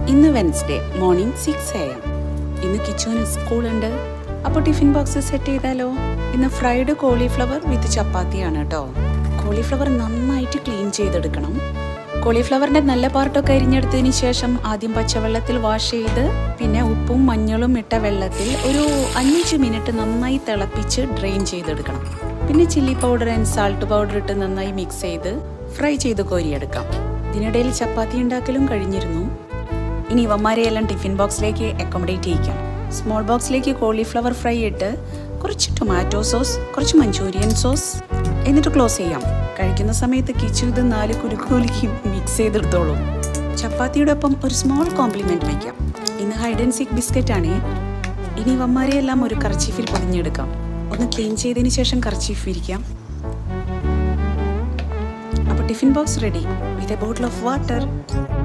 ഇന്ന് Wednesday morning six A M ഇന്ന് കിച്ചുവിന് സ്കൂളുണ്ട് അപ്പോൾ ടിഫിൻ ബോക്സ് സെറ്റ് ചെയ്താലോ ഇന്ന് ഫ്രൈഡ് കോളിഫ്ലവർ വിത്ത് ചപ്പാത്തിയാണ് കേട്ടോ കോളിഫ്ലവർ നന്നായിട്ട് ക്ലീൻ ചെയ്തെടുക്കണം കോളിഫ്ലവറിന്റെ നല്ല പാർട്ടൊക്കെ അരിഞ്ഞെടുത്തതിന് ശേഷം ആദ്യം പച്ചവെള്ളത്തിൽ വാഷ് ചെയ്ത് പിന്നെ ഉപ്പും മഞ്ഞളും ഇട്ട വെള്ളത്തിൽ ഒരു അഞ്ച് മിനിറ്റ് നന്നായി തിളപ്പിച്ച് ഡ്രെയിൻ ചെയ്തെടുക്കണം പിന്നെ chilli powder and salt powder ഇട്ട് നന്നായി മിക്സ് ചെയ്ത് ഫ്രൈ ചെയ്ത് കോരിയെടുക്കാം ഇതിനിടയിൽ ചപ്പാത്തി ഉണ്ടാക്കലും കഴിഞ്ഞിരുന്നു ഇനി ഇവന്മാരെയെല്ലാം ടിഫിൻ ബോക്സിലേക്ക് അക്കോമഡേറ്റ് ചെയ്യിക്കാം സ്മോൾ ബോക്സിലേക്ക് കോളിഫ്ലവർ ഫ്രൈ ഇട്ട് കുറച്ച് ടൊമാറ്റോ സോസ് കുറച്ച് മഞ്ചൂരിയൻ സോസ് എന്നിട്ട് ക്ലോസ് ചെയ്യാം കഴിക്കുന്ന സമയത്ത് കിച്ചു ഇത് നാല് കുലുക്കുലിക്കും മിക്സ് ചെയ്തെടുത്തോളൂ ചപ്പാത്തിയുടെ ഒപ്പം ഒരു സ്മോൾ കോംപ്ലിമെന്റ് വയ്ക്കാം ഇന്ന് ഹൈഡ് ആൻഡ് സീക്ക് ബിസ്ക്കറ്റ് ആണ് ഇനി ഇവന്മാരെയെല്ലാം ഒരു കർച്ചീഫിൽ പൊതിഞ്ഞെടുക്കാം ഒന്ന് ക്ലീൻ ചെയ്തതിന് ശേഷം കർച്ചീഫ് വിരിക്കാം അപ്പോൾ tiffin box ready with a bottle of water